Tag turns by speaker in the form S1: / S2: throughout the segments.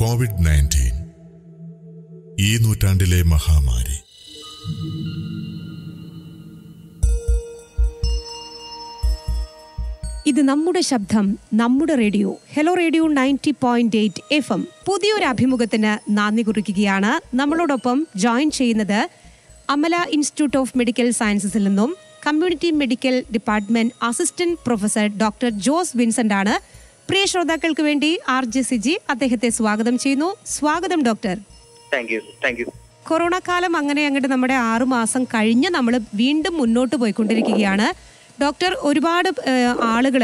S1: Covid nineteen ഈ നൂറ്റാണ്ടിലെ മഹാമാരി
S2: ഇത് നമ്മുടെ ശബ്ദം നമ്മുടെ radio hello radio ninety point eight F M പുതിയൊരു അഭിമുഖത്തിന് നന്ദി കുറിക്കുകയാണ് നമ്മളോടൊപ്പം ജോയിൻ ചെയ്യുന്നത് അമല ഇൻസ്റ്റിറ്റ്യൂട്ട് ഓഫ് മെഡിക്കൽ സയൻസസിൽ നിന്നും community medical department assistant professor doctor Jose Vincent ആണ് പ്രിയ ശ്രോതാക്കൾക്ക് വേണ്ടി ആർ ജെ സിജി അദ്ദേഹത്തെ സ്വാഗതം ചെയ്യുന്നു സ്വാഗതം doctor
S3: thank you thank you
S2: corona കാലം അങ്ങനെ അങ്ങോട്ട് നമ്മുടെ ആറു മാസം കഴിഞ്ഞ് നമ്മൾ വീണ്ടും മുന്നോട്ട് പോയിക്കൊണ്ടിരിക്കുകയാണ് ഡോക്ടർ ഒരുപാട് ആളുകൾ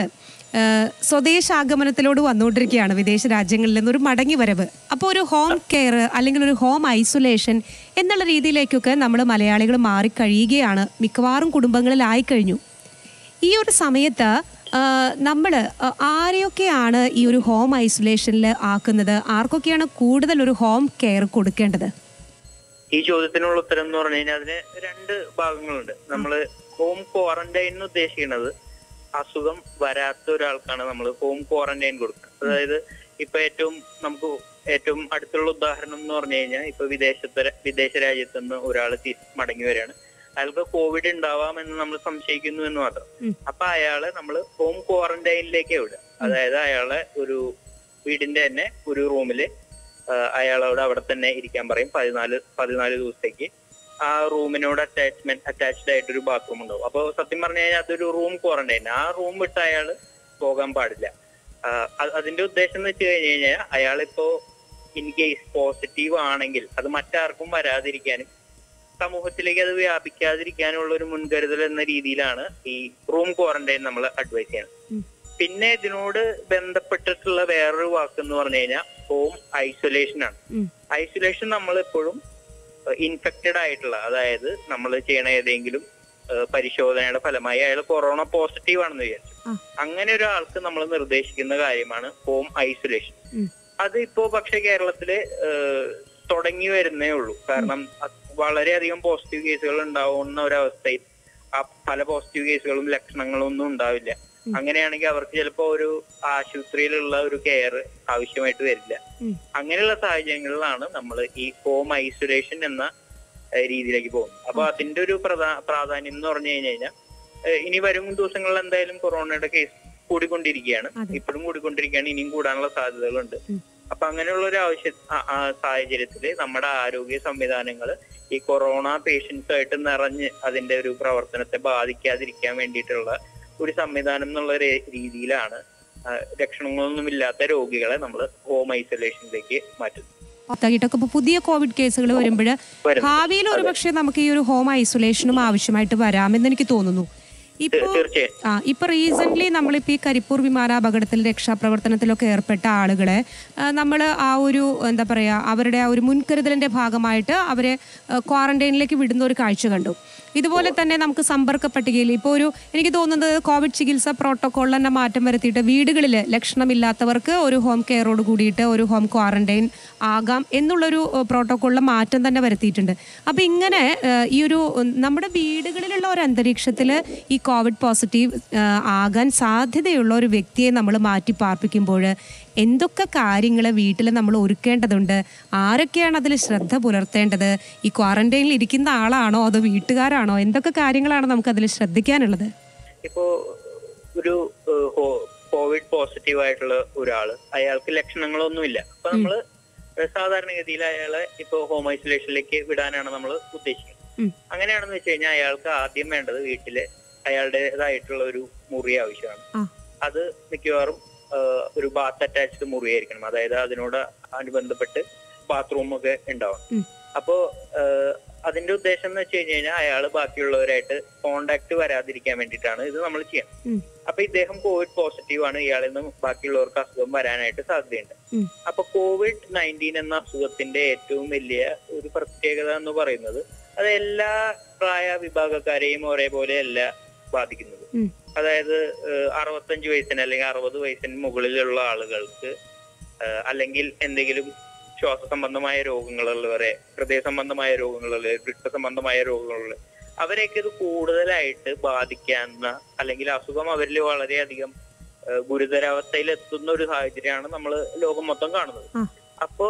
S2: സ്വദേശാഗമനത്തിലോട് വന്നുകൊണ്ടിരിക്കുകയാണ് വിദേശ രാജ്യങ്ങളിൽ നിന്ന് ഒരു മടങ്ങി വരവ് അപ്പോൾ ഒരു ഹോം കെയർ അല്ലെങ്കിൽ ഒരു ഹോം ഐസൊലേഷൻ എന്നുള്ള രീതിയിലേക്കൊക്കെ നമ്മൾ മലയാളികൾ മാറിക്കഴിയുകയാണ് മിക്കവാറും കുടുംബങ്ങളിലായി കഴിഞ്ഞു ഈ ഒരു സമയത്ത് നമ്മൾ ആരെയൊക്കെയാണ് ഈ ഒരു ഹോം ഐസൊലേഷനിൽ ആക്കുന്നത് ആർക്കൊക്കെയാണ് കൂടുതൽ ഒരു ഹോം കെയർ കൊടുക്കേണ്ടത്
S3: ഈ ചോദ്യത്തിനുള്ള ഉത്തരം എന്ന് പറഞ്ഞു കഴിഞ്ഞാൽ അതിന് രണ്ട് ഭാഗങ്ങളുണ്ട് നമ്മൾ ഹോം ക്വാറന്റൈൻ എന്ന് ഉദ്ദേശിക്കുന്നത് അസുഖം വരാത്ത ഒരാൾക്കാണ് നമ്മൾ ഹോം ക്വാറന്റൈൻ കൊടുക്കുക അതായത് ഇപ്പൊ ഏറ്റവും നമുക്ക് ഏറ്റവും അടുത്തുള്ള ഉദാഹരണം എന്ന് പറഞ്ഞു കഴിഞ്ഞാൽ ഇപ്പൊ വിദേശത്തെ വിദേശ രാജ്യത്ത് നിന്ന് ഒരാൾ മടങ്ങി വരികയാണ് അയാൾക്ക് കോവിഡ് ഉണ്ടാവാമെന്ന് നമ്മൾ സംശയിക്കുന്നു എന്ന് മാത്രം
S2: ഉം.
S3: അപ്പൊ അയാളെ നമ്മൾ ഹോം ക്വാറന്റൈനിലേക്ക് വിടുക അതായത് അയാളെ ഒരു വീടിന്റെ തന്നെ ഒരു റൂമില് അയാളോട് അവിടെ തന്നെ ഇരിക്കാൻ പറയും പതിനാല് പതിനാല് ദിവസത്തേക്ക് ആ റൂമിനോട് അറ്റാച്ച്മെന്റ് അറ്റാച്ച്ഡ് ആയിട്ട് ഒരു ബാത്റൂം ഉണ്ടാവും അപ്പോൾ സത്യം പറഞ്ഞു കഴിഞ്ഞാൽ അതൊരു റൂം ക്വാറന്റൈൻ ആ റൂം വിട്ട് അയാൾ പോകാൻ പാടില്ല ആ, അ- അതിന്റെ ഉദ്ദേശം എന്ന് വെച്ച് കഴിഞ്ഞ് കഴിഞ്ഞാൽ അയാളിപ്പോ ഇൻ കേസ് പോസിറ്റീവ് ആണെങ്കിൽ അത് മറ്റാർക്കും വരാതിരിക്കാനും സമൂഹത്തിലേക്ക് അത് വ്യാപിക്കാതിരിക്കാനുള്ള ഒരു മുൻകരുതൽ എന്ന രീതിയിലാണ് ഈ റൂം ക്വാറന്റൈൻ നമ്മൾ അഡ്വൈസ് ചെയ്യുന്നത്
S2: ഉം.
S3: പിന്നെ ഇതിനോട് ബന്ധപ്പെട്ടിട്ടുള്ള വേറൊരു വാക്ക് എന്ന് പറഞ്ഞു കഴിഞ്ഞാൽ ഹോം ഐസൊലേഷൻ ആണ്
S2: ഉം.
S3: ഐസൊലേഷൻ നമ്മൾ എപ്പോഴും ഇൻഫെക്റ്റഡ് ആയിട്ടുള്ള അതായത് നമ്മൾ ചെയ്യണ ഏതെങ്കിലും ഏഹ്, പരിശോധനയുടെ ഫലമായി അയാൾ കൊറോണ പോസിറ്റീവ് ആണെന്ന് വിചാരിച്ചു
S2: ആ.
S3: അങ്ങനെ ഒരാൾക്ക് നമ്മൾ നിർദ്ദേശിക്കുന്ന കാര്യമാണ് ഹോം ഐസൊലേഷൻ
S2: ഉം.
S3: അത് ഇപ്പോ പക്ഷെ കേരളത്തില് ഏഹ്, തുടങ്ങി വരുന്നേ ഉള്ളൂ കാരണം അത് വളരെയധികം പോസിറ്റീവ് കേസുകൾ ഉണ്ടാവുന്ന ഒരവസ്ഥയിൽ ആ പല പോസിറ്റീവ് കേസുകളും ലക്ഷണങ്ങളും ഒന്നും ഉണ്ടാവില്ല
S2: ഉം.
S3: അങ്ങനെയാണെങ്കിൽ അവർക്ക് ചിലപ്പോ ഒരു ആശുപത്രിയിലുള്ള ഒരു കെയർ ആവശ്യമായിട്ട് വരില്ല
S2: ഉം.
S3: അങ്ങനെയുള്ള സാഹചര്യങ്ങളിലാണ് നമ്മൾ ഈ ഹോം ഐസൊലേഷൻ എന്ന ഏഹ്, രീതിയിലേക്ക് പോകുന്നത് അപ്പൊ അതിന്റെ ഒരു പ്രധാ- പ്രാധാന്യം എന്ന് പറഞ്ഞു കഴിഞ്ഞു കഴിഞ്ഞാൽ ഏഹ്, ഇനി വരും ദിവസങ്ങളിൽ എന്തായാലും കൊറോണയുടെ കേസ് കൂടിക്കൊണ്ടിരിക്കുകയാണ്
S2: അതെ.
S3: ഇപ്പോഴും കൂടിക്കൊണ്ടിരിക്കുകയാണ് ഇനിയും കൂടാനുള്ള സാധ്യതകളുണ്ട്
S2: ഉം.
S3: അപ്പൊ അങ്ങനെയുള്ള ഒരു ആവശ്യ ആ- ആ സാഹചര്യത്തില് നമ്മുടെ ആരോഗ്യ സംവിധാനങ്ങൾ ഈ കൊറോണ പേഷ്യൻസ് ആയിട്ട് നിറഞ്ഞ് അതിന്റെ ഒരു പ്രവർത്തനത്തെ ബാധിക്കാതിരിക്കാൻ വേണ്ടിയിട്ടുള്ള ഒരു സംവിധാനം എന്നുള്ള ഒരു രീതിയിലാണ് ആ, ലക്ഷണങ്ങളൊന്നുമില്ലാത്ത രോഗികളെ നമ്മൾ ഹോം ഐസൊലേഷനിലേക്ക് മാറ്റുന്നത്
S2: പുറത്താക്കിയിട്ടൊക്കെ ഇപ്പൊ പുതിയ കോവിഡ് കേസുകൾ വരുമ്പോൾ
S3: വരുന്നത്.
S2: ഭാവിയിൽ ഒരു പക്ഷേ നമുക്ക് ഈ ഒരു ഹോം ഐസൊലേഷനും ആവശ്യമായിട്ട് വരാമെന്ന് എനിക്ക് തോന്നുന്നു ഇപ്പോ
S3: തീർച്ചയായും
S2: ആ ഇപ്പൊ റീസെന്റ് നമ്മളിപ്പോ ഈ കരിപ്പൂർ വിമാനാപകടത്തിൽ രക്ഷാപ്രവർത്തനത്തിലൊക്കെ ഏർപ്പെട്ട ആളുകളെ നമ്മൾ ആ ഒരു എന്താ പറയാ അവരുടെ ആ ഒരു മുൻകരുതലിന്റെ ഭാഗമായിട്ട് അവരെ ക്വാറന്റൈനിലേക്ക് വിടുന്ന ഒരു കാഴ്ച കണ്ടു ഇതുപോലെ തന്നെ നമുക്ക് സമ്പർക്ക പട്ടികയിൽ ഇപ്പോൾ ഒരു എനിക്ക് തോന്നുന്നത് കോവിഡ് ചികിത്സ പ്രോട്ടോകോളിൽ തന്നെ മാറ്റം വരുത്തിയിട്ട് വീടുകളിൽ ലക്ഷണമില്ലാത്തവർക്ക് ഒരു ഹോം കെയറോട് കൂടിയിട്ട് ഒരു ഹോം ക്വാറന്റൈൻ ആകാം എന്നുള്ളൊരു പ്രോട്ടോകോളിൽ മാറ്റം തന്നെ വരുത്തിയിട്ടുണ്ട് അപ്പം ഇങ്ങനെ ഏഹ്, ഈ ഒരു ഉം, നമ്മുടെ വീടുകളിലുള്ള ഒരു അന്തരീക്ഷത്തിൽ ഈ കോവിഡ് പോസിറ്റീവ് ഏഹ്, ആകാൻ സാധ്യതയുള്ള ഒരു വ്യക്തിയെ നമ്മൾ മാറ്റി പാർപ്പിക്കുമ്പോൾ എന്തൊക്കെ കാര്യങ്ങൾ വീട്ടിൽ നമ്മൾ ഒരുക്കേണ്ടതുണ്ട് ആരൊക്കെയാണ് അതിൽ ശ്രദ്ധ പുലർത്തേണ്ടത് ഈ ക്വാറന്റൈനിൽ ഇരിക്കുന്ന ആളാണോ അതോ വീട്ടുകാരാണോ എന്തൊക്കെ കാര്യങ്ങളാണ് നമുക്ക് അതിൽ ശ്രദ്ധിക്കാനുള്ളത്
S3: ഇപ്പോ ഒരു ഏഹ്, ഹോ- കോവിഡ് പോസിറ്റീവ് ആയിട്ടുള്ള ഒരാള് അയാൾക്ക് ലക്ഷണങ്ങളൊന്നുമില്ല അപ്പൊ നമ്മള് സാധാരണഗതിയിൽ അയാളെ ഇപ്പോ ഹോം ഐസൊലേഷനിലേക്ക് വിടാനാണ് നമ്മൾ ഉദ്ദേശിക്കുന്നത്
S2: ഉം.
S3: അങ്ങനെയാണെന്ന് വെച്ച് കഴിഞ്ഞാൽ അയാൾക്ക് ആദ്യം വേണ്ടത് വീട്ടില് അയാളുടേതായിട്ടുള്ള ഒരു മുറി ആവശ്യമാണ്
S2: ആ.
S3: അത് മിക്കവാറും ഏഹ്, ഒരു ബാത്ത് അറ്റാച്ച്ഡ് മുറിയായിരിക്കണം അതായത് അതിനോട് അനുബന്ധപ്പെട്ട് ബാത്റൂം ഒക്കെ ഉണ്ടാവണം
S2: ഉം.
S3: അപ്പോ ഏഹ്, അതിന്റെ ഉദ്ദേശം എന്ന് വെച്ച് കഴിഞ്ഞ് കഴിഞ്ഞാൽ അയാൾ ബാക്കിയുള്ളവരായിട്ട് കോണ്ടാക്ട് വരാതിരിക്കാൻ വേണ്ടിയിട്ടാണ് ഇത് നമ്മൾ ചെയ്യുന്നത്
S2: ഉം.
S3: അപ്പൊ ഇദ്ദേഹം കോവിഡ് പോസിറ്റീവ് ആണ് ഇയാളിൽ നിന്ന് ബാക്കിയുള്ളവർക്ക് അസുഖം വരാനായിട്ട് സാധ്യതയുണ്ട്
S2: ഉം.
S3: അപ്പൊ കോവിഡ് നയൻറ്റീൻ എന്ന അസുഖത്തിന്റെ ഏറ്റവും വലിയ ഒരു പ്രത്യേകത എന്ന് പറയുന്നത് അത് എല്ലാ പ്രായ വിഭാഗക്കാരെയും ഒരേപോലെ അല്ല ബാധിക്കുന്നത്
S2: ഉം.
S3: അതായത് ഏഹ്, അറുപത്തഞ്ച് വയസ്സിന് അല്ലെങ്കിൽ അറുപത് വയസ്സിന് മുകളിലുള്ള ആളുകൾക്ക് ഏഹ്, അല്ലെങ്കിൽ എന്തെങ്കിലും ശ്വാസ സംബന്ധമായ രോഗങ്ങളുള്ളവരെ ഹൃദയ സംബന്ധമായ രോഗങ്ങളുള്ള വൃക്ക സംബന്ധമായ രോഗങ്ങളുള്ള അവരെയൊക്കെ ഇത് കൂടുതലായിട്ട് ബാധിക്കാവുന്ന അല്ലെങ്കിൽ അസുഖം അവരിൽ വളരെയധികം ഏഹ്, ഗുരുതരാവസ്ഥയിൽ എത്തുന്ന ഒരു സാഹചര്യമാണ് നമ്മൾ ലോകം മൊത്തം കാണുന്നത്
S2: ആ.
S3: അപ്പോൾ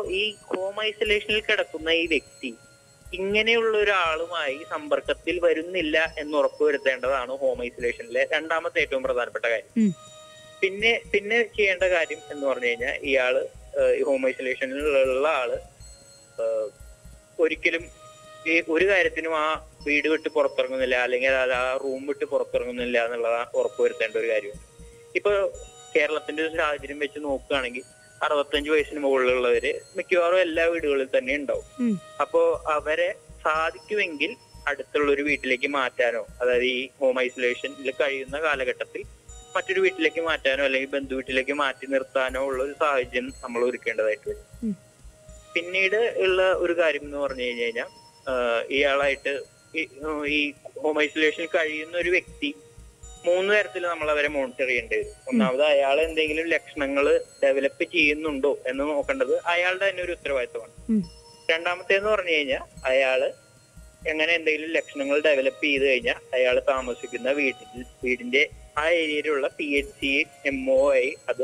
S3: ഈ ഹോം ഐസൊലേഷനിൽ കിടക്കുന്ന ഈ വ്യക്തി ഇങ്ങനെയുള്ള ഒരാളുമായി സമ്പർക്കത്തിൽ വരുന്നില്ല എന്ന് ഉറപ്പുവരുത്തേണ്ടതാണ് ഹോം ഐസൊലേഷനിലെ രണ്ടാമത്തെ ഏറ്റവും പ്രധാനപ്പെട്ട കാര്യം
S2: ഉം.
S3: പിന്നെ പിന്നെ ചെയ്യേണ്ട കാര്യം എന്ന് പറഞ്ഞു കഴിഞ്ഞാൽ ഇയാള് ഏഹ്, ഈ ഹോം ഐസൊലേഷനിലുള്ള ആള് ഏഹ്, ഒരിക്കലും ഈ ഒരു കാര്യത്തിനും ആ വീട് വിട്ട് പുറത്തിറങ്ങുന്നില്ല അല്ലെങ്കിൽ അത് ആ റൂം വിട്ട് പുറത്തിറങ്ങുന്നില്ല എന്നുള്ളത് ഉറപ്പുവരുത്തേണ്ട ഒരു കാര്യമാണ് ഇപ്പൊ കേരളത്തിന്റെ ഒരു സാഹചര്യം വെച്ച് നോക്കുകയാണെങ്കിൽ അറുപത്തഞ്ച് വയസ്സിന് മുകളിലുള്ളവര് മിക്കവാറും എല്ലാ വീടുകളിൽ തന്നെ ഉണ്ടാവും
S2: ഉം.
S3: അപ്പോ അവരെ സാധിക്കുമെങ്കിൽ അടുത്തുള്ള ഒരു വീട്ടിലേക്ക് മാറ്റാനോ അതായത് ഈ ഹോം ഐസൊലേഷനിൽ കഴിയുന്ന കാലഘട്ടത്തിൽ മറ്റൊരു വീട്ടിലേക്ക് മാറ്റാനോ അല്ലെങ്കിൽ ബന്ധു വീട്ടിലേക്ക് മാറ്റി നിർത്താനോ ഉള്ള ഒരു സാഹചര്യം നമ്മൾ ഒരുക്കേണ്ടതായിട്ട് വരും
S2: ഉം.
S3: പിന്നീട് ഉള്ള ഒരു കാര്യം എന്ന് പറഞ്ഞു കഴിഞ്ഞു കഴിഞ്ഞാൽ ഇയാളായിട്ട് ഈ- ഈ ഹോം ഐസൊലേഷനിൽ കഴിയുന്ന ഒരു വ്യക്തി മൂന്ന് തരത്തിൽ നമ്മൾ അവരെ മോണിറ്റർ ചെയ്യേണ്ടി വരും ഒന്നാമത് അയാൾ എന്തെങ്കിലും ലക്ഷണങ്ങൾ ഡെവലപ്പ് ചെയ്യുന്നുണ്ടോ എന്ന് നോക്കേണ്ടത് അയാളുടെ തന്നെ ഒരു ഉത്തരവാദിത്തമാണ്
S2: ഉം.
S3: രണ്ടാമത്തേന്ന് പറഞ്ഞു കഴിഞ്ഞാൽ അയാള് എങ്ങനെ എന്തെങ്കിലും ലക്ഷണങ്ങൾ ഡെവലപ്പ് ചെയ്ത് കഴിഞ്ഞാൽ അയാൾ താമസിക്കുന്ന വീട്ടിൽ വീടിന്റെ ആ ഏരിയയിലുള്ള P H C M O I അത്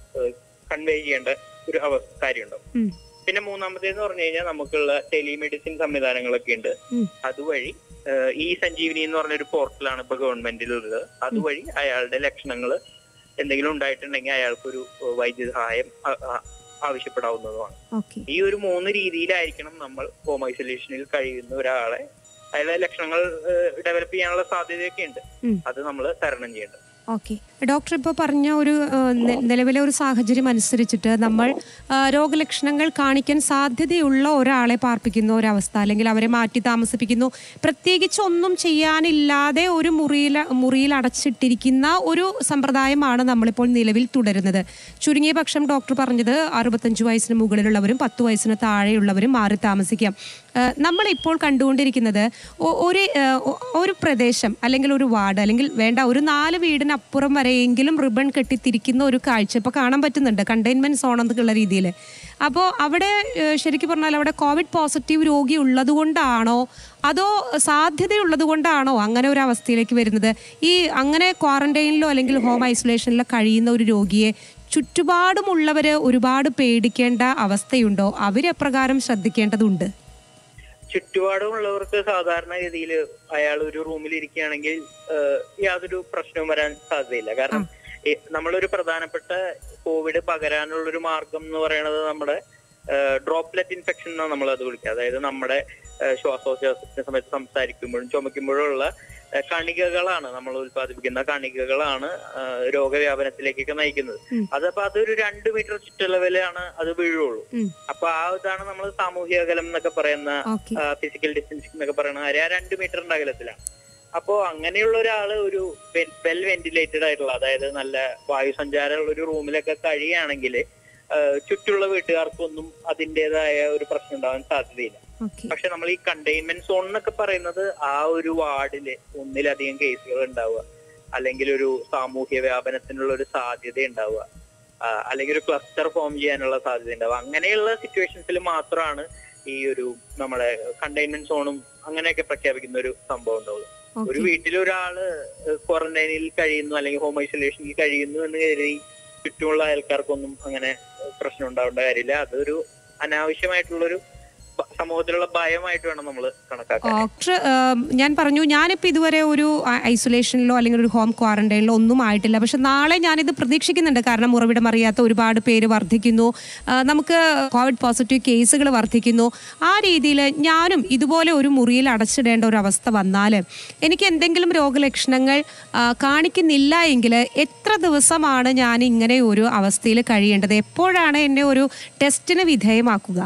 S3: കൺവേ ചെയ്യേണ്ട ഒരു അവസ്ഥ കാര്യമുണ്ടാവും
S2: ഉം.
S3: പിന്നെ മൂന്നാമത്തേന്ന് പറഞ്ഞു കഴിഞ്ഞാൽ നമുക്കുള്ള ടെലിമെഡിസിൻ സംവിധാനങ്ങളൊക്കെ ഉണ്ട്
S2: ഉം.
S3: അതുവഴി ഏഹ്, ഈ സഞ്ജീവനി എന്ന് പറഞ്ഞൊരു പോർട്ടലാണ് ഇപ്പൊ ഗവൺമെന്റിലുള്ളത് അതുവഴി അയാളുടെ ലക്ഷണങ്ങൾ എന്തെങ്കിലും ഉണ്ടായിട്ടുണ്ടെങ്കിൽ അയാൾക്കൊരു ഏഹ്, വൈദ്യസഹായം ആ- ആ- ആവശ്യപ്പെടാവുന്നതുമാണ്
S2: ഓക്കെ
S3: ഈ ഒരു മൂന്ന് രീതിയിലായിരിക്കണം നമ്മൾ ഹോം ഐസൊലേഷനിൽ കഴിയുന്ന ഒരാളെ അയാളുടെ ലക്ഷണങ്ങൾ ഡെവലപ്പ് ചെയ്യാനുള്ള സാധ്യതയൊക്കെ ഉണ്ട്
S2: ഉം.
S3: അത് നമ്മൾ തരണം ചെയ്യേണ്ടത്
S2: ഓക്കെ ഡോക്ടർ ഇപ്പോൾ പറഞ്ഞ ഒരു ആ, നെ- നിലവിലെ ഒരു സാഹചര്യം അനുസരിച്ചിട്ട് നമ്മൾ ആ, രോഗലക്ഷണങ്ങൾ കാണിക്കാൻ സാധ്യതയുള്ള ഒരാളെ പാർപ്പിക്കുന്ന ഒരവസ്ഥ അല്ലെങ്കിൽ അവരെ മാറ്റി താമസിപ്പിക്കുന്നു പ്രത്യേകിച്ച് ഒന്നും ചെയ്യാനില്ലാതെ ഒരു മുറിയിൽ മുറിയിൽ അടച്ചിട്ടിരിക്കുന്ന ഒരു സമ്പ്രദായമാണ് നമ്മളിപ്പോൾ നിലവിൽ തുടരുന്നത് ചുരുങ്ങിയ പക്ഷം ഡോക്ടർ പറഞ്ഞത് അറുപത്തഞ്ച് വയസ്സിന് മുകളിലുള്ളവരും പത്ത് വയസ്സിന് താഴെയുള്ളവരും മാറി താമസിക്കാം ആ, നമ്മളിപ്പോൾ കണ്ടുകൊണ്ടിരിക്കുന്നത് ഒ- ഒരു ആ, ഒ- ഒരു പ്രദേശം അല്ലെങ്കിൽ ഒരു വാർഡ് അല്ലെങ്കിൽ വേണ്ട ഒരു നാല് വീടിനപ്പുറം വരെയെങ്കിലും റിബൺ കെട്ടിത്തിരിക്കുന്ന ഒരു കാഴ്ച ഇപ്പോൾ കാണാൻ പറ്റുന്നുണ്ട് കണ്ടെയ്ൻമെന്റ് സോൺ എന്നൊക്കെയുള്ള രീതിയിൽ അപ്പോൾ അവിടെ ആ, ശരിക്കും പറഞ്ഞാൽ അവിടെ കോവിഡ് പോസിറ്റീവ് രോഗി ഉള്ളത് കൊണ്ടാണോ അതോ സാധ്യതയുള്ളത് കൊണ്ടാണോ അങ്ങനെ ഒരു അവസ്ഥയിലേക്ക് വരുന്നത് ഈ അങ്ങനെ ക്വാറന്റൈനിലോ അല്ലെങ്കിൽ ഹോം ഐസൊലേഷനിലോ കഴിയുന്ന ഒരു രോഗിയെ ചുറ്റുപാടുമുള്ളവര് ഒരുപാട് പേടിക്കേണ്ട അവസ്ഥയുണ്ടോ അവരെപ്രകാരം ശ്രദ്ധിക്കേണ്ടതുണ്ട്
S3: ചുറ്റുപാടുമുള്ളവർക്ക് സാധാരണഗതിയിൽ അയാൾ ഒരു റൂമിൽ ഇരിക്കുകയാണെങ്കിൽ ഏഹ്, യാതൊരു പ്രശ്നവും വരാൻ സാധ്യതയില്ല കാരണം ഈ നമ്മളൊരു പ്രധാനപ്പെട്ട കോവിഡ് പകരാനുള്ള ഒരു മാർഗം എന്ന് പറയുന്നത് നമ്മുടെ ഡ്രോപ്ലെറ്റ് ഇൻഫെക്ഷൻ എന്നാണ് നമ്മൾ അത് വിളിക്കുക അതായത് നമ്മുടെ ഏഹ്, ശ്വാസോച്ഛ്വാസത്തിന്റെ സമയത്ത് സംസാരിക്കുമ്പോഴും ചുമക്കുമ്പോഴും ഉള്ള ഏഹ്, കണികകളാണ് നമ്മൾ ഉത്പാദിപ്പിക്കുന്ന കണികകളാണ് ഏഹ്, രോഗവ്യാപനത്തിലേക്കൊക്കെ നയിക്കുന്നത്
S2: ഉം.
S3: അതപ്പോ അതൊരു രണ്ട് മീറ്റർ ചുറ്റളവിലാണ് അത് വീഴുള്ളൂ
S2: ഉം.
S3: അപ്പൊ ആ ഇതാണ് നമ്മൾ സാമൂഹിക അകലം എന്നൊക്കെ പറയുന്ന
S2: ഓക്കെ
S3: ഫിസിക്കൽ ഡിസ്റ്റൻസിംഗ് എന്നൊക്കെ പറയുന്ന കാര്യം ആ രണ്ട് മീറ്ററിന്റെ അകലത്തിലാണ് അപ്പോ അങ്ങനെയുള്ള ഒരാള് ഒരു വെൽ വെന്റിലേറ്റഡ് ആയിട്ടുള്ള അതായത് നല്ല വായുസഞ്ചാരമുള്ള ഒരു റൂമിലൊക്കെ കഴിയുകയാണെങ്കിൽ ചുറ്റുള്ള വീട്ടുകാർക്കൊന്നും അതിൻ്റെതായ ഒരു പ്രശ്നം ഉണ്ടാവാൻ സാധ്യതയില്ല
S2: ഓക്കെ
S3: പക്ഷെ നമ്മൾ ഈ കണ്ടെയ്ൻമെന്റ് സോൺ എന്നൊക്കെ പറയുന്നത് ആ ഒരു വാർഡില് ഒന്നിലധികം കേസുകൾ ഉണ്ടാവുക അല്ലെങ്കിൽ ഒരു സാമൂഹ്യ വ്യാപനത്തിനുള്ള ഒരു സാധ്യത ഉണ്ടാവുക ആ, അല്ലെങ്കിൽ ഒരു ക്ലസ്റ്റർ ഫോം ചെയ്യാനുള്ള സാധ്യത ഉണ്ടാവുക അങ്ങനെയുള്ള സിറ്റുവേഷൻസിൽ മാത്രമാണ് ഈ ഒരു നമ്മുടെ കണ്ടെയ്ൻമെന്റ് സോണും അങ്ങനെയൊക്കെ പ്രഖ്യാപിക്കുന്ന ഒരു സംഭവം ഉണ്ടാവുക ഒരു
S2: ഓക്കെ
S3: വീട്ടിൽ ഒരാള് ക്വാറന്റൈനിൽ കഴിയുന്നു അല്ലെങ്കിൽ ഹോം ഐസൊലേഷനിൽ കഴിയുന്നു എന്ന് കരുതി ചുറ്റുമുള്ള അയൽക്കാർക്കൊന്നും അങ്ങനെ പ്രശ്നം ഉണ്ടാവേണ്ട കാര്യമില്ല അതൊരു അനാവശ്യമായിട്ടുള്ളൊരു ബ- സമൂഹത്തിലുള്ള ഭയമായിട്ട് വേണം നമ്മൾ കണക്കാക്കാൻ
S2: ഡോക്ടർ ഏം, ഞാൻ പറഞ്ഞു ഞാനിപ്പോൾ ഇതുവരെ ഒരു ഐ- ഐസൊലേഷനിലോ അല്ലെങ്കിൽ ഒരു ഹോം ക്വാറന്റൈനിലോ ഒന്നും ആയിട്ടില്ല പക്ഷെ നാളെ ഞാനിത് പ്രതീക്ഷിക്കുന്നുണ്ട് കാരണം ഉറവിടം അറിയാത്ത ഒരുപാട് പേര് വർദ്ധിക്കുന്നു ആ, നമുക്ക് കോവിഡ് പോസിറ്റീവ് കേസുകൾ വർദ്ധിക്കുന്നു ആ രീതിയിൽ ഞാനും ഇതുപോലെ ഒരു മുറിയിൽ അടച്ചിടേണ്ട ഒരു അവസ്ഥ വന്നാൽ എനിക്ക് എന്തെങ്കിലും രോഗലക്ഷണങ്ങൾ ആ, കാണിക്കുന്നില്ല എങ്കിൽ എത്ര ദിവസമാണ് ഞാൻ ഇങ്ങനെ ഒരു അവസ്ഥയിൽ കഴിയേണ്ടത് എപ്പോഴാണ് എന്നെ ഒരു ടെസ്റ്റിന് വിധേയമാക്കുക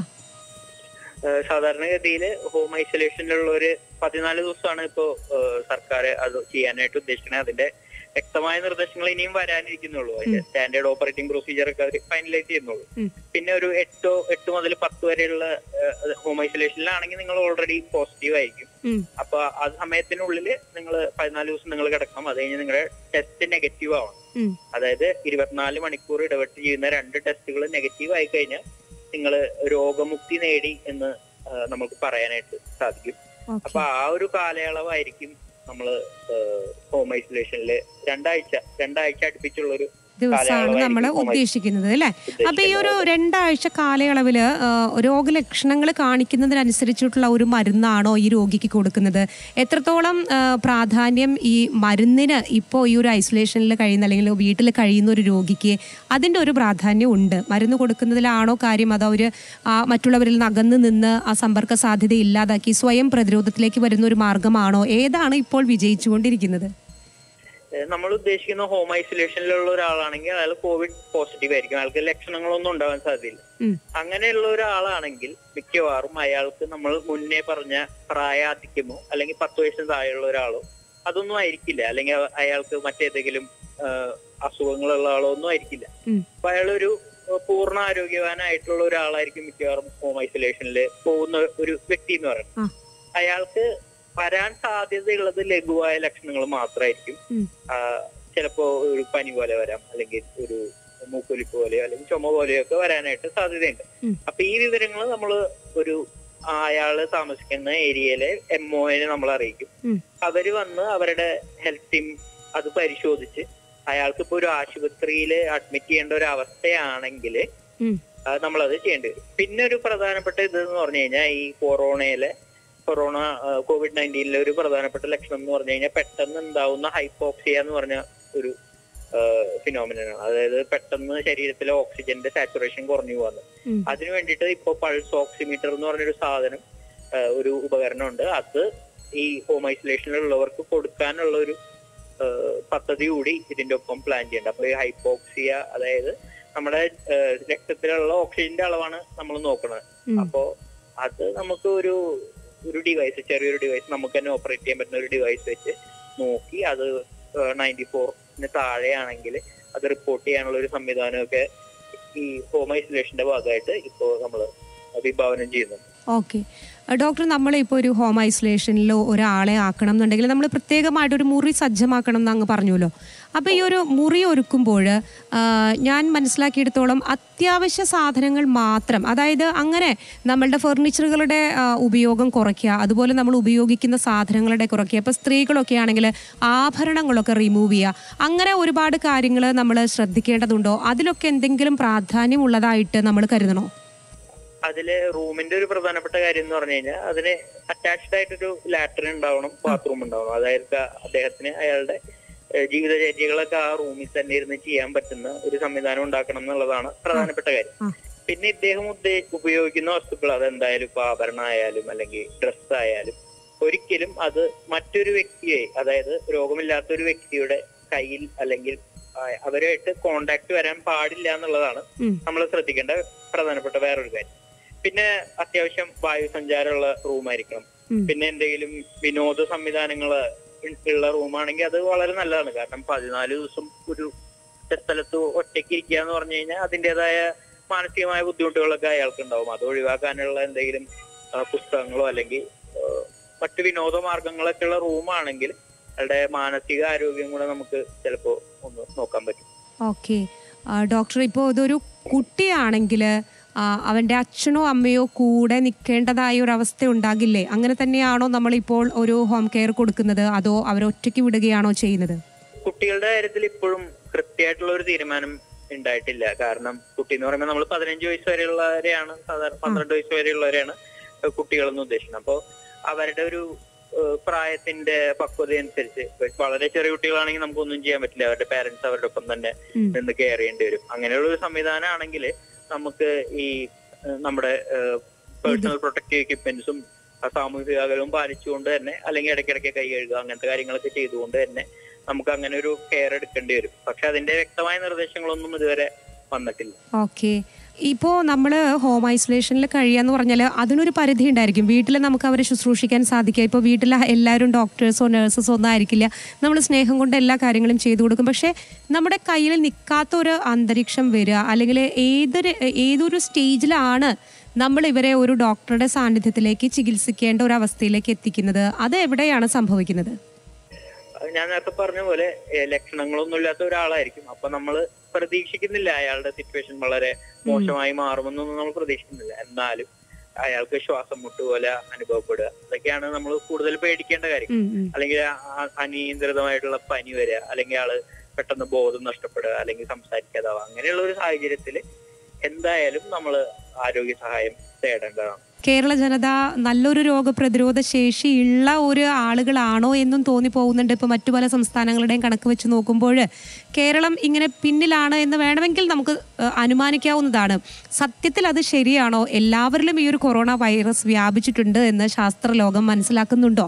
S3: ഏഹ് സാധാരണഗതിയിൽ ഹോം ഐസൊലേഷനിലുള്ള ഒരു പതിനാല് ദിവസമാണ് ഇപ്പോ ഏഹ് സർക്കാർ അത് ചെയ്യാനായിട്ട് ഉദ്ദേശിക്കുന്നത് അതിന്റെ വ്യക്തമായ നിർദ്ദേശങ്ങൾ ഇനിയും വരാനിരിക്കുന്നുള്ളൂ അതിന്റെ സ്റ്റാൻഡേർഡ് ഓപ്പറേറ്റിംഗ് പ്രൊസീജിയർ ഒക്കെ അവർ ഫൈനലൈസ് ചെയ്യുന്നുള്ളൂ
S2: ഉം.
S3: പിന്നെ ഒരു എട്ടോ എട്ട് മുതൽ പത്ത് വരെയുള്ള ഹോം ഐസൊലേഷനിലാണെങ്കിൽ നിങ്ങൾ ഓൾറെഡി പോസിറ്റീവ് ആയിരിക്കും
S2: ഉം.
S3: അപ്പൊ ആ സമയത്തിനുള്ളിൽ നിങ്ങൾ പതിനാല് ദിവസം നിങ്ങൾ കിടക്കണം അത് കഴിഞ്ഞ് നിങ്ങളുടെ ടെസ്റ്റ് നെഗറ്റീവ് ആവണം
S2: ഉം.
S3: അതായത് ഇരുപത്തിനാല് മണിക്കൂർ ഇടവിട്ട് ചെയ്യുന്ന രണ്ട് ടെസ്റ്റുകൾ നെഗറ്റീവ് ആയി കഴിഞ്ഞാൽ നിങ്ങൾ രോഗമുക്തി നേടി എന്ന് ആ, നമുക്ക് പറയാനായിട്ട് സാധിക്കും
S2: ഓക്കെ
S3: അപ്പൊ ആ ഒരു കാലയളവായിരിക്കും നമ്മൾ ഹോം ഐസൊലേഷനിൽ രണ്ടാഴ്ച രണ്ടാഴ്ച അടുപ്പിച്ചുള്ള ഒരു
S2: ദിവസമാണ് നമ്മൾ
S3: കാലയളവായിരിക്കും home
S2: ഉദ്ദേശിക്കുന്നത് അല്ലേ അപ്പൊ ഈ ഒരു രണ്ടാഴ്ച കാലയളവില് ആ, രോഗലക്ഷണങ്ങൾ കാണിക്കുന്നതിനനുസരിച്ചിട്ടുള്ള ഒരു മരുന്നാണോ ഈ രോഗിക്ക് കൊടുക്കുന്നത് എത്രത്തോളം ആ, പ്രാധാന്യം ഈ മരുന്നിന് ഇപ്പോൾ ഈ ഒരു ഐസൊലേഷനിൽ കഴിയുന്ന അല്ലെങ്കിൽ വീട്ടിൽ കഴിയുന്ന ഒരു രോഗിക്ക് അതിൻ്റെ ഒരു പ്രാധാന്യം ഉണ്ട് മരുന്ന് കൊടുക്കുന്നതിലാണോ കാര്യം അതോ അവർ മറ്റുള്ളവരിൽ നിന്ന് അകന്ന് നിന്ന് ആ സമ്പർക്ക സാധ്യത ഇല്ലാതാക്കി സ്വയം പ്രതിരോധത്തിലേക്ക് വരുന്ന ഒരു മാർഗമാണോ ഏതാണ് ഇപ്പോൾ വിജയിച്ചുകൊണ്ടിരിക്കുന്നത്
S3: ഏഹ് നമ്മൾ ഉദ്ദേശിക്കുന്ന ഹോം ഐസൊലേഷനിലുള്ള ഒരാളാണെങ്കിൽ അയാൾ കോവിഡ് പോസിറ്റീവ് ആയിരിക്കും അയാൾക്ക് ലക്ഷണങ്ങളൊന്നും ഉണ്ടാവാൻ സാധ്യതയില്ല
S2: ഉം.
S3: അങ്ങനെയുള്ള ഒരാളാണെങ്കിൽ മിക്കവാറും അയാൾക്ക് നമ്മൾ മുന്നേ പറഞ്ഞ പ്രായാധിക്യമോ അല്ലെങ്കിൽ പത്ത് വയസ്സിന് താഴെയുള്ള ഒരാളോ അതൊന്നും ആയിരിക്കില്ല അല്ലെങ്കിൽ അ- അയാൾക്ക് മറ്റേതെങ്കിലും ആഹ്, അസുഖങ്ങളുള്ള ആളോ ഒന്നും ആയിരിക്കില്ല
S2: ഉം.
S3: അപ്പൊ അയാളൊരു ഏഹ്, പൂർണ്ണ ആരോഗ്യവാനായിട്ടുള്ള ഒരാളായിരിക്കും മിക്കവാറും ഹോം ഐസൊലേഷനിൽ പോകുന്ന ഒരു വ്യക്തി എന്ന് പറയുന്നത്
S2: ആ.
S3: അയാൾക്ക് വരാൻ സാധ്യതയുള്ളത് ലഘുവായ ലക്ഷണങ്ങൾ മാത്രമായിരിക്കും
S2: ഉം.
S3: ആഹ് ചിലപ്പോ ഒരു പനി പോലെ വരാം അല്ലെങ്കിൽ ഒരു മൂക്കൊലിപ്പ് പോലെയോ അല്ലെങ്കിൽ ചുമ പോലെയോ ഒക്കെ വരാനായിട്ട് സാധ്യതയുണ്ട്
S2: ഉം.
S3: അപ്പൊ ഈ വിവരങ്ങൾ നമ്മൾ ഒരു അയാള് താമസിക്കുന്ന ഏരിയയിലെ എം ഒനെ നമ്മൾ അറിയിക്കും
S2: ഉം.
S3: അവര് വന്ന് അവരുടെ ഹെൽത്ത് ടീം അത് പരിശോധിച്ച് അയാൾക്ക് ഇപ്പൊ ഒരു ആശുപത്രിയിൽ അഡ്മിറ്റ് ചെയ്യേണ്ട ഒരു അവസ്ഥയാണെങ്കിൽ
S2: ഉം.
S3: നമ്മളത് ചെയ്യേണ്ടി വരും പിന്നെ ഒരു പ്രധാനപ്പെട്ട ഇത് എന്ന് പറഞ്ഞു കഴിഞ്ഞാൽ ഈ കൊറോണയിലെ കൊറോണ കോവിഡ് നയൻറ്റീനിലെ ഒരു പ്രധാനപ്പെട്ട ലക്ഷണം എന്ന് പറഞ്ഞു കഴിഞ്ഞാൽ പെട്ടെന്ന് ഉണ്ടാവുന്ന ഹൈപ്പോക്സിയ എന്ന് പറഞ്ഞ ഒരു ഫിനോമിനാണ് അതായത് പെട്ടെന്ന് ശരീരത്തിലെ ഓക്സിജന്റെ സാച്ചുറേഷൻ കുറഞ്ഞു പോകുന്നത്
S2: ഉം.
S3: അതിനു വേണ്ടിയിട്ട് ഇപ്പൊ പൾസ് ഓക്സിമീറ്റർ എന്ന് പറഞ്ഞൊരു സാധനം ആ, ഒരു ഉപകരണമുണ്ട് അത് ഈ ഹോം ഐസൊലേഷനിലുള്ളവർക്ക് കൊടുക്കാനുള്ള ഒരു ആ, പദ്ധതി കൂടി ഇതിന്റെ ഒപ്പം പ്ലാൻ ചെയ്യേണ്ടത് അപ്പൊ ഈ ഹൈപ്പോക്സിയ അതായത് നമ്മുടെ ആ, രക്തത്തിലുള്ള ഓക്സിജന്റെ അളവാണ് നമ്മൾ നോക്കുന്നത്
S2: ഉം.
S3: അപ്പോ അത് നമുക്ക് ഒരു ഒരു ഡിവൈസ് ചെറിയൊരു ഡിവൈസ് നമുക്ക് തന്നെ ഓപ്പറേറ്റ് ചെയ്യാൻ പറ്റുന്ന ഒരു ഡിവൈസ് വെച്ച് നോക്കി അത് നയൻറ്റി ഫോറിന് താഴെയാണെങ്കിൽ അത് റിപ്പോർട്ട് ചെയ്യാനുള്ള ഒരു സംവിധാനമൊക്കെ ഈ ഹോം ഐസൊലേഷന്റെ ഭാഗമായിട്ട് ഇപ്പോൾ നമ്മൾ വിഭാവനം ചെയ്യുന്നുണ്ട്
S2: ഓക്കെ ഡോക്ടർ നമ്മളിപ്പോൾ ഒരു ഹോം ഐസൊലേഷനിലോ ഒരാളെ ആക്കണം എന്നുണ്ടെങ്കിൽ നമ്മൾ പ്രത്യേകമായിട്ട് ഒരു മുറി സജ്ജമാക്കണം എന്ന് അങ്ങ് പറഞ്ഞല്ലോ അപ്പോൾ ഈ ഒരു മുറി ഒരുക്കുമ്പോൾ ആ, ഞാൻ മനസ്സിലാക്കിയെടുത്തോളം അത്യാവശ്യ സാധനങ്ങൾ മാത്രം അതായത് അങ്ങനെ നമ്മളുടെ ഫർണിച്ചറുകളുടെ ആ, ഉപയോഗം കുറയ്ക്കുക അതുപോലെ നമ്മൾ ഉപയോഗിക്കുന്ന സാധനങ്ങളുടെ കുറയ്ക്കുക ഇപ്പോൾ സ്ത്രീകളൊക്കെ ആണെങ്കിൽ ആഭരണങ്ങളൊക്കെ റിമൂവ് ചെയ്യുക അങ്ങനെ ഒരുപാട് കാര്യങ്ങൾ നമ്മൾ ശ്രദ്ധിക്കേണ്ടതുണ്ടോ അതിലൊക്കെ എന്തെങ്കിലും പ്രാധാന്യമുള്ളതായിട്ട് നമ്മൾ കരുതണോ
S3: അതില് റൂമിന്റെ ഒരു പ്രധാനപ്പെട്ട കാര്യം എന്ന് പറഞ്ഞു കഴിഞ്ഞാൽ അതിന് അറ്റാച്ച്ഡ് ആയിട്ടൊരു ലാട്രിൻ ഉണ്ടാവണം ബാത്റൂം ഉണ്ടാവണം അതായത് അദ്ദേഹത്തിന് അയാളുടെ ഏഹ്, ജീവിതചര്യകളൊക്കെ ആ റൂമിൽ തന്നെ ഇരുന്ന് ചെയ്യാൻ പറ്റുന്ന ഒരു സംവിധാനം ഉണ്ടാക്കണം എന്നുള്ളതാണ് പ്രധാനപ്പെട്ട കാര്യം
S2: ആ.
S3: പിന്നെ ഇദ്ദേഹം ഉദ്ദേ- ഉപയോഗിക്കുന്ന വസ്തുക്കൾ അതെന്തായാലും ഇപ്പൊ ആഭരണം ആയാലും അല്ലെങ്കിൽ ഡ്രസ് ആയാലും ഒരിക്കലും അത് മറ്റൊരു വ്യക്തിയെ അതായത് രോഗമില്ലാത്ത ഒരു വ്യക്തിയുടെ കയ്യിൽ അല്ലെങ്കിൽ ആ, അവരുമായിട്ട് കോണ്ടാക്ട് വരാൻ പാടില്ല എന്നുള്ളതാണ്
S2: ഉം.
S3: നമ്മൾ ശ്രദ്ധിക്കേണ്ട പ്രധാനപ്പെട്ട വേറൊരു കാര്യം പിന്നെ അത്യാവശ്യം വായു സഞ്ചാരമുള്ള റൂമായിരിക്കണം
S2: ഉം.
S3: പിന്നെ എന്തെങ്കിലും വിനോദ സംവിധാനങ്ങള് ഉള്ള റൂമാണെങ്കിൽ അത് വളരെ നല്ലതാണ് കാരണം പതിനാല് ദിവസം ഒരു സ്ഥലത്ത് ഒറ്റയ്ക്ക് ഇരിക്കുക എന്ന് പറഞ്ഞു കഴിഞ്ഞാൽ അതിൻ്റെതായ മാനസികമായ ബുദ്ധിമുട്ടുകളൊക്കെ അയാൾക്ക് ഉണ്ടാവും അത് ഒഴിവാക്കാനുള്ള എന്തെങ്കിലും ആ, പുസ്തകങ്ങളോ അല്ലെങ്കിൽ ആ, മറ്റു വിനോദ മാർഗങ്ങളൊക്കെ ഉള്ള റൂമാണെങ്കിൽ അയാളുടെ മാനസിക ആരോഗ്യം കൂടെ നമുക്ക് ചിലപ്പോ ഒന്ന് നോക്കാൻ പറ്റും
S2: ഓക്കെ ഡോക്ടർ ഇപ്പോൾ ഇതൊരു കുട്ടിയാണെങ്കിൽ അവൻ്റെ അച്ഛനോ അമ്മയോ കൂടെ നിൽക്കേണ്ടതായ ഒരു അവസ്ഥ ഉണ്ടാകില്ലേ അങ്ങനെ തന്നെയാണോ നമ്മളിപ്പോൾ ഒരു ഹോം കെയർ കൊടുക്കുന്നത് അതോ അവരെ ഒറ്റയ്ക്ക് വിടുകയാണോ ചെയ്യുന്നത്
S3: കുട്ടികളുടെ കാര്യത്തിൽ ഇപ്പോഴും കൃത്യമായിട്ടുള്ള ഒരു തീരുമാനം ഉണ്ടായിട്ടില്ല കാരണം കുട്ടി എന്ന് പറയുമ്പോൾ നമ്മൾ പതിനഞ്ച് വയസ്സ് വരെയുള്ളവരെയാണ് സാധാരണ പന്ത്രണ്ട് വയസ്സ് വരെയുള്ളവരെയാണ് കുട്ടികളെന്ന് ഉദ്ദേശിക്കുന്നത് അപ്പോൾ അവരുടെ ഒരു ഏഹ്, പ്രായത്തിന്റെ പക്വത അനുസരിച്ച് ഇപ്പൊ വളരെ ചെറിയ കുട്ടികളാണെങ്കിൽ നമുക്കൊന്നും ചെയ്യാൻ പറ്റില്ല അവരുടെ പാരന്റ്സ് അവരുടെ ഒപ്പം തന്നെ
S2: ഉം.
S3: നിന്ന് കെയർ ചെയ്യേണ്ടി വരും അങ്ങനെയുള്ള ഒരു സംവിധാനം ആണെങ്കിൽ നമുക്ക് ഈ ഏഹ്, നമ്മുടെ പേഴ്സണൽ പ്രൊട്ടക്റ്റീവ് എക്യുപ്മെന്റ്സും സാമൂഹിക അകലവും പാലിച്ചുകൊണ്ട് തന്നെ അല്ലെങ്കിൽ ഇടയ്ക്കിടയ്ക്ക് കൈ കഴുകുക അങ്ങനത്തെ കാര്യങ്ങളൊക്കെ ചെയ്തുകൊണ്ട് തന്നെ നമുക്ക് അങ്ങനെ ഒരു കെയർ എടുക്കേണ്ടി വരും പക്ഷെ അതിന്റെ വ്യക്തമായ നിർദ്ദേശങ്ങളൊന്നും ഇതുവരെ വന്നിട്ടില്ല
S2: ഓക്കെ ഇപ്പോൾ നമ്മൾ ഹോം ഐസൊലേഷനിൽ കഴിയാന്ന് പറഞ്ഞാൽ അതിനൊരു പരിധി ഉണ്ടായിരിക്കും വീട്ടിൽ നമുക്ക് അവരെ ശുശ്രൂഷിക്കാൻ സാധിക്കുക ഇപ്പോൾ വീട്ടിൽ എല്ലാവരും ഡോക്ടേഴ്സോ നഴ്സസോ ഒന്നും ആയിരിക്കില്ല നമ്മൾ സ്നേഹം കൊണ്ട് എല്ലാ കാര്യങ്ങളും ചെയ്തു കൊടുക്കും പക്ഷേ നമ്മുടെ കയ്യിൽ നിൽക്കാത്ത ഒരു അന്തരീക്ഷം വരിക അല്ലെങ്കിൽ ഏതൊരു ഏതൊരു സ്റ്റേജിലാണ് നമ്മൾ ഇവരെ ഒരു ഡോക്ടറുടെ സാന്നിധ്യത്തിലേക്ക് ചികിത്സിക്കേണ്ട ഒരു അവസ്ഥയിലേക്ക് എത്തിക്കുന്നത് അത് എവിടെയാണ് സംഭവിക്കുന്നത്
S3: അത് ഞാൻ നേരത്തെ പറഞ്ഞ പോലെ ഏഹ്, ലക്ഷണങ്ങളൊന്നും ഇല്ലാത്ത ഒരാളായിരിക്കും അപ്പൊ നമ്മൾ പ്രതീക്ഷിക്കുന്നില്ല അയാളുടെ സിറ്റുവേഷൻ വളരെ മോശമായി മാറുമെന്നൊന്നും നമ്മൾ പ്രതീക്ഷിക്കുന്നില്ല എന്നാലും അയാൾക്ക് ശ്വാസം മുട്ട് പോലെ അനുഭവപ്പെടുക അതൊക്കെയാണ് നമ്മൾ കൂടുതൽ പേടിക്കേണ്ട കാര്യം
S2: ഉം, ഉം.
S3: അല്ലെങ്കിൽ ആ- അനിയന്ത്രിതമായിട്ടുള്ള പനി വരിക അല്ലെങ്കിൽ ആള് പെട്ടെന്ന് ബോധം നഷ്ടപ്പെടുക അല്ലെങ്കിൽ സംസാരിക്കാതാവുക അങ്ങനെയുള്ള ഒരു സാഹചര്യത്തിൽ എന്തായാലും നമ്മൾ ആരോഗ്യ സഹായം തേടേണ്ടതാണ്
S2: കേരള ജനത നല്ലൊരു രോഗപ്രതിരോധ ശേഷി ഉള്ള ഒരു ആളുകളാണോ എന്നും തോന്നി പോകുന്നുണ്ട് ഇപ്പോൾ മറ്റു പല സംസ്ഥാനങ്ങളുടെയും കണക്ക് വെച്ച് നോക്കുമ്പോൾ കേരളം ഇങ്ങനെ പിന്നിലാണ് എന്ന് വേണമെങ്കിൽ നമുക്ക് ഏഹ്, അനുമാനിക്കാവുന്നതാണ് സത്യത്തിൽ അത് ശരിയാണോ എല്ലാവരിലും ഈ ഒരു കൊറോണ വൈറസ് വ്യാപിച്ചിട്ടുണ്ട് എന്ന് ശാസ്ത്രലോകം മനസ്സിലാക്കുന്നുണ്ടോ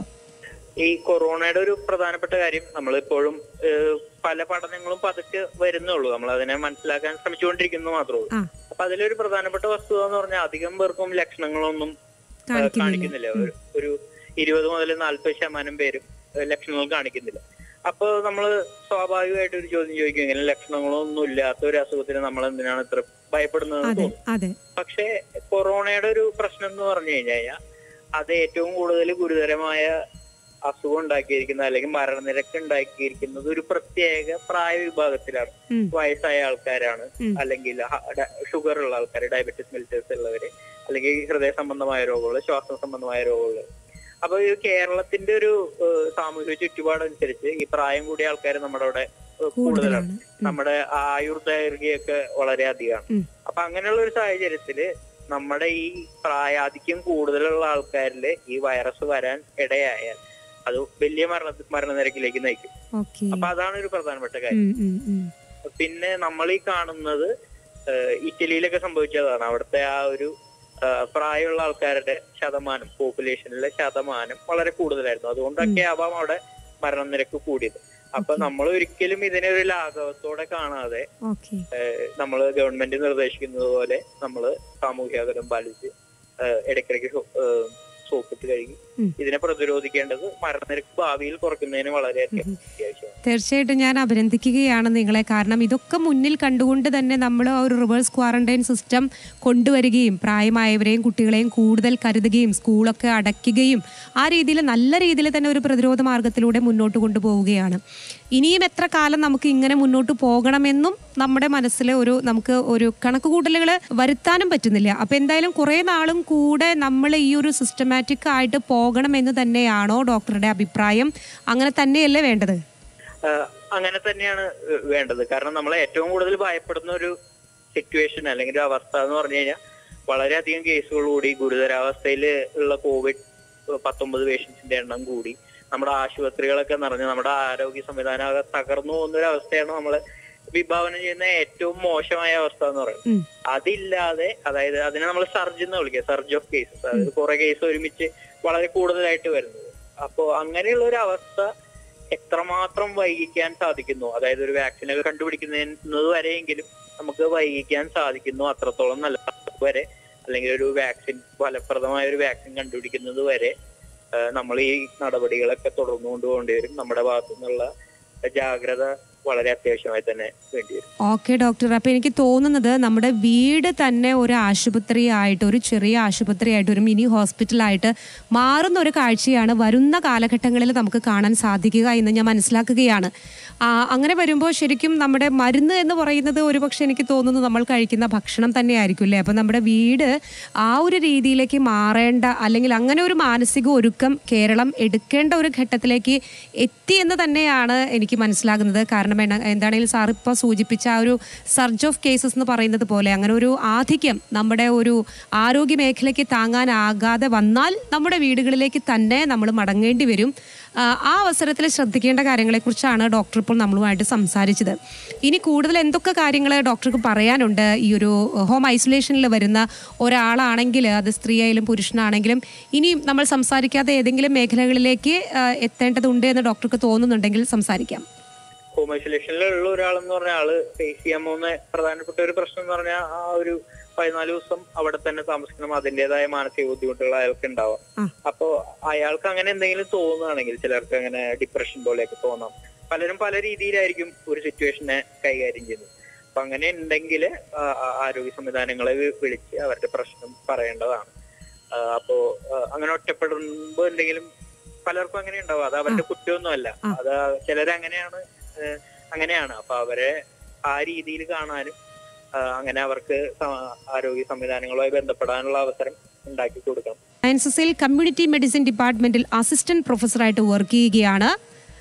S3: ഈ കൊറോണയുടെ ഒരു പ്രധാനപ്പെട്ട കാര്യം നമ്മളിപ്പോഴും ഏഹ്, പല പഠനങ്ങളും പതുക്കെ വരുന്നുള്ളൂ നമ്മൾ അതിനെ മനസ്സിലാക്കാൻ ശ്രമിച്ചുകൊണ്ടിരിക്കുന്നു മാത്രമേ ഉള്ളൂ
S2: ആ.
S3: അപ്പൊ അതിലൊരു പ്രധാനപ്പെട്ട വസ്തുത എന്ന് പറഞ്ഞാൽ അധികം പേർക്കും ലക്ഷണങ്ങളൊന്നും ഏഹ്,
S2: കാണിക്കുന്നില്ല.
S3: കാണിക്കുന്നില്ല ഒരു- ഒരു ഇരുപത് മുതൽ നാല്പത് ശതമാനം പേരും ഏഹ്, ലക്ഷണങ്ങൾ കാണിക്കുന്നില്ല അപ്പൊ നമ്മൾ സ്വാഭാവികമായിട്ട് ഒരു ചോദ്യം ചോദിക്കും ഇങ്ങനെ ലക്ഷണങ്ങളൊന്നും ഇല്ലാത്ത ഒരു അസുഖത്തിന് നമ്മൾ എന്തിനാണ് ഇത്ര ഭയപ്പെടുന്നത്
S2: അതെ അതെ
S3: പക്ഷേ കൊറോണയുടെ ഒരു പ്രശ്നം എന്ന് പറഞ്ഞു കഴിഞ്ഞാൽ അത് ഏറ്റവും കൂടുതൽ ഗുരുതരമായ അസുഖം ഉണ്ടാക്കിയിരിക്കുന്നത് അല്ലെങ്കിൽ മരണനിരക്ക് ഉണ്ടാക്കിയിരിക്കുന്നത് ഒരു പ്രത്യേക പ്രായ വിഭാഗത്തിലാണ്
S2: ഉം.
S3: വയസ്സായ ആൾക്കാരാണ്
S2: ഉം.
S3: അല്ലെങ്കിൽ ഷുഗർ ഉള്ള ആൾക്കാർ ഡയബറ്റിസ് മെലിറ്റസ് ഉള്ളവര് അല്ലെങ്കിൽ ഹൃദയ സംബന്ധമായ രോഗങ്ങൾ ശ്വാസ സംബന്ധമായ രോഗങ്ങൾ അപ്പൊ ഈ കേരളത്തിന്റെ ഒരു ഏഹ്, സാമൂഹിക ചുറ്റുപാട് അനുസരിച്ച് ഈ പ്രായം കൂടിയ ആൾക്കാർ നമ്മുടെ അവിടെ ഏഹ്, കൂടുതലാണ്
S2: കൂടുതലാണ് ഉം.
S3: നമ്മുടെ ആയുർദൈർഘ്യമൊക്കെ വളരെ അധികമാണ്
S2: ഉം.
S3: അപ്പൊ അങ്ങനെയുള്ള ഒരു സാഹചര്യത്തില് നമ്മുടെ ഈ പ്രായാധിക്യം കൂടുതലുള്ള ആൾക്കാരില് ഈ വൈറസ് വരാൻ ഇടയായാൽ അത് വലിയ മരണ മരണനിരക്കിലേക്ക് നയിക്കും
S2: ഓക്കെ
S3: അപ്പൊ അതാണ് ഒരു പ്രധാനപ്പെട്ട കാര്യം
S2: ഉം, ഉം, ഉം.
S3: പിന്നെ നമ്മൾ ഈ കാണുന്നത് ഏഹ്, ഇറ്റലിയിലൊക്കെ സംഭവിച്ചതാണ് അവിടുത്തെ ആ ഒരു ഏഹ്, പ്രായമുള്ള ആൾക്കാരുടെ ശതമാനം പോപ്പുലേഷനിലെ ശതമാനം വളരെ കൂടുതലായിരുന്നു അതുകൊണ്ടൊക്കെ ആവാം അവിടെ മരണനിരക്ക് കൂടിയത് അപ്പൊ
S2: Okay.
S3: നമ്മൾ ഒരിക്കലും ഇതിനെ ഒരു ലാഘവത്തോടെ കാണാതെ
S2: ഓക്കെ
S3: നമ്മൾ ഗവൺമെന്റ് നിർദ്ദേശിക്കുന്നത് പോലെ നമ്മൾ സാമൂഹ്യ അകലം പാലിച്ച് ഏഹ്, ഇടയ്ക്കിടയ്ക്ക് സോ- ഏഹ്, സോപ്പിട്ട് കഴുകി
S2: ഉം.
S3: ഇതിനെ പ്രതിരോധിക്കേണ്ടത് മരണനിരക്ക് ഭാവിയിൽ കുറയ്ക്കുന്നതിന് വളരെയധികം
S2: ഉം.
S3: അത്യാവശ്യമാണ്
S2: തീർച്ചയായിട്ടും ഞാൻ അഭിനന്ദിക്കുകയാണ് നിങ്ങളെ കാരണം ഇതൊക്കെ മുന്നിൽ കണ്ടുകൊണ്ട് തന്നെ നമ്മൾ ഒരു റിവേഴ്സ് ക്വാറന്റൈൻ സിസ്റ്റം കൊണ്ടുവരികയും പ്രായമായവരെയും കുട്ടികളെയും കൂടുതൽ കരുതുകയും സ്കൂളൊക്കെ അടയ്ക്കുകയും ആ രീതിയിൽ നല്ല രീതിയിൽ തന്നെ ഒരു പ്രതിരോധ മാർഗത്തിലൂടെ മുന്നോട്ട് കൊണ്ടുപോവുകയാണ് ഇനിയും എത്ര കാലം നമുക്ക് ഇങ്ങനെ മുന്നോട്ട് പോകണമെന്നും നമ്മുടെ മനസ്സിൽ ഒരു നമുക്ക് ഒരു കണക്കുകൂട്ടലുകൾ വരുത്താനും പറ്റുന്നില്ല അപ്പം എന്തായാലും കുറേ നാളും കൂടെ നമ്മൾ ഈ ഒരു സിസ്റ്റമാറ്റിക് ആയിട്ട് പോകണമെന്ന് തന്നെയാണോ ഡോക്ടറുടെ അഭിപ്രായം അങ്ങനെ തന്നെയല്ലേ വേണ്ടത്
S3: ഏഹ്, അങ്ങനെ തന്നെയാണ് ഏഹ്, വേണ്ടത് കാരണം നമ്മൾ ഏറ്റവും കൂടുതൽ ഭയപ്പെടുന്ന ഒരു സിറ്റുവേഷൻ അല്ലെങ്കിൽ ഒരു അവസ്ഥ എന്ന് പറഞ്ഞു കഴിഞ്ഞാൽ വളരെയധികം കേസുകൾ കൂടി ഗുരുതരാവസ്ഥയിൽ ഉള്ള കോവിഡ് പത്തൊമ്പത് പേഷ്യൻസിന്റെ എണ്ണം കൂടി നമ്മുടെ ആശുപത്രികളൊക്കെ നിറഞ്ഞ് നമ്മുടെ ആരോഗ്യ സംവിധാനം ആകെ തകർന്നു പോകുന്ന ഒരു അവസ്ഥയാണ് നമ്മൾ വിഭാവനം ചെയ്യുന്ന ഏറ്റവും മോശമായ അവസ്ഥ എന്ന് പറയുന്നത്
S2: ഉം.
S3: അതില്ലാതെ അതായത് അതിനെ നമ്മൾ സർജ് എന്ന് വിളിക്കുക സർജ് ഓഫ് കേസസ് അതായത് കുറെ കേസ് ഒരുമിച്ച് വളരെ കൂടുതലായിട്ട് വരുന്നത് അപ്പോ അങ്ങനെയുള്ള ഒരു അവസ്ഥ എത്രമാത്രം വൈകിക്കാൻ സാധിക്കുന്നു അതായത് ഒരു വാക്സിനൊക്കെ കണ്ടുപിടിക്കുന്നത് വരെയെങ്കിലും നമുക്ക് വൈകിക്കാൻ സാധിക്കുന്നു അത്രത്തോളം നല്ല വരെ അല്ലെങ്കിൽ ഒരു വാക്സിൻ ഫലപ്രദമായ ഒരു വാക്സിൻ കണ്ടുപിടിക്കുന്നത് വരെ നമ്മൾ ഈ നടപടികളൊക്കെ തുടർന്നു കൊണ്ടുപോകേണ്ടി വരും നമ്മുടെ ഭാഗത്തു നിന്നുള്ള ജാഗ്രത വളരെ അത്യാവശ്യമായി തന്നെ വേണ്ടി വരും
S2: ഓക്കെ ഡോക്ടർ അപ്പോൾ എനിക്ക് തോന്നുന്നത് നമ്മുടെ വീട് തന്നെ ഒരു ആശുപത്രിയായിട്ട് ഒരു ചെറിയ ആശുപത്രിയായിട്ട് ഒരു മിനി ഹോസ്പിറ്റലായിട്ട് മാറുന്ന ഒരു കാഴ്ചയാണ് വരുന്ന കാലഘട്ടങ്ങളിൽ നമുക്ക് കാണാൻ സാധിക്കുക എന്ന് ഞാൻ മനസ്സിലാക്കുകയാണ് ആ, അങ്ങനെ വരുമ്പോൾ ശരിക്കും നമ്മുടെ മരുന്ന് എന്ന് പറയുന്നത് ഒരുപക്ഷെ എനിക്ക് തോന്നുന്നു നമ്മൾ കഴിക്കുന്ന ഭക്ഷണം തന്നെയായിരിക്കും അല്ലേ അപ്പം നമ്മുടെ വീട് ആ ഒരു രീതിയിലേക്ക് മാറേണ്ട അല്ലെങ്കിൽ അങ്ങനെ ഒരു മാനസിക ഒരുക്കം കേരളം എടുക്കേണ്ട ഒരു ഘട്ടത്തിലേക്ക് എത്തി എന്ന് തന്നെയാണ് എനിക്ക് മനസ്സിലാകുന്നത് കാരണം എന്ന- എന്താണെങ്കിലും സാർ ഇപ്പോൾ സൂചിപ്പിച്ച ആ ഒരു സർജ് ഓഫ് കേസസ് എന്ന് പറയുന്നത് പോലെ അങ്ങനെ ഒരു ആധിക്യം നമ്മുടെ ഒരു ആരോഗ്യ മേഖലയ്ക്ക് താങ്ങാനാകാതെ വന്നാൽ നമ്മുടെ വീടുകളിലേക്ക് തന്നെ നമ്മൾ മടങ്ങേണ്ടി വരും ആ, ആ അവസരത്തിൽ ശ്രദ്ധിക്കേണ്ട കാര്യങ്ങളെക്കുറിച്ചാണ് ഡോക്ടർ ഇപ്പോൾ നമ്മളുമായിട്ട് സംസാരിച്ചത് ഇനി കൂടുതൽ എന്തൊക്കെ കാര്യങ്ങൾ ഡോക്ടർക്ക് പറയാനുണ്ട് ഈ ഒരു ഹോം ഐസൊലേഷനിൽ വരുന്ന ഒരാളാണെങ്കിൽ അത് സ്ത്രീയായാലും പുരുഷനാണെങ്കിലും ഇനിയും നമ്മൾ സംസാരിക്കാതെ ഏതെങ്കിലും മേഖലകളിലേക്ക് ആ, എത്തേണ്ടതുണ്ട് എന്ന് ഡോക്ടർക്ക് തോന്നുന്നുണ്ടെങ്കിൽ സംസാരിക്കാം
S3: ഹോം ഐസൊലേഷനിലുള്ള ഒരാളെന്ന് പറഞ്ഞ ആള് ഫേസ് ചെയ്യാൻ പോകുന്ന പ്രധാനപ്പെട്ട ഒരു പ്രശ്നം എന്ന് പറഞ്ഞാൽ ആ ഒരു പതിനാല് ദിവസം അവിടെ തന്നെ താമസിക്കണം അതിന്റേതായ മാനസിക ബുദ്ധിമുട്ടുകൾ അയാൾക്ക് ഉണ്ടാവാം
S2: ആ.
S3: അപ്പോ അയാൾക്ക് അങ്ങനെ എന്തെങ്കിലും തോന്നുകയാണെങ്കിൽ ചിലർക്ക് അങ്ങനെ ഡിപ്രഷൻ പോലെയൊക്കെ തോന്നാം പലരും പല രീതിയിലായിരിക്കും ഒരു സിറ്റുവേഷനെ കൈകാര്യം ചെയ്യുന്നത് അപ്പൊ അങ്ങനെ ഉണ്ടെങ്കിൽ ആരോഗ്യ സംവിധാനങ്ങളെ വി- വിളിച്ച് അവരുടെ പ്രശ്നം പറയേണ്ടതാണ് ആ, അപ്പോ ആ, അങ്ങനെ ഒറ്റപ്പെടുമ്പോ എന്തെങ്കിലും പലർക്കും അങ്ങനെ ഉണ്ടാവും അത് അവരുടെ കുറ്റമൊന്നുമല്ല
S2: ആ.
S3: അത് ചിലരങ്ങനെയാണ് ഏഹ് അങ്ങനെയാണ് അപ്പൊ അവരെ ആ രീതിയിൽ കാണാനും ആ, അങ്ങനെ അവർക്ക് സ- ആരോഗ്യ സംവിധാനങ്ങളുമായി ബന്ധപ്പെടാനുള്ള അവസരം ഉണ്ടാക്കി കൊടുക്കണം
S2: സയൻസസിൽ കമ്മ്യൂണിറ്റി മെഡിസിൻ ഡിപ്പാർട്ട്മെന്റിൽ അസിസ്റ്റന്റ് പ്രൊഫസറായിട്ട് വർക്ക് ചെയ്യുകയാണ്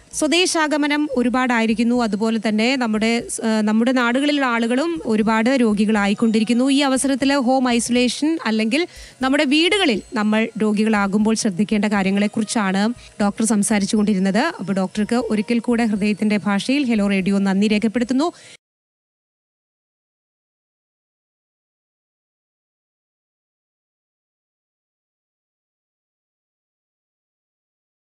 S2: സ്വദേശാഗമനം ഒരുപാടായിരിക്കുന്നു അതുപോലെ തന്നെ നമ്മുടെ ആ, നമ്മുടെ നാടുകളിലുള്ള ആളുകളും ഒരുപാട് രോഗികളായിക്കൊണ്ടിരിക്കുന്നു ഈ അവസരത്തിൽ ഹോം ഐസൊലേഷൻ അല്ലെങ്കിൽ നമ്മുടെ വീടുകളിൽ നമ്മൾ രോഗികളാകുമ്പോൾ ശ്രദ്ധിക്കേണ്ട കാര്യങ്ങളെക്കുറിച്ചാണ് ഡോക്ടർ സംസാരിച്ചു കൊണ്ടിരുന്നത് അപ്പോൾ ഡോക്ടർക്ക് ഒരിക്കൽ കൂടെ ഹൃദയത്തിന്റെ ഭാഷയിൽ ഹെലോ റേഡിയോ നന്ദി രേഖപ്പെടുത്തുന്നു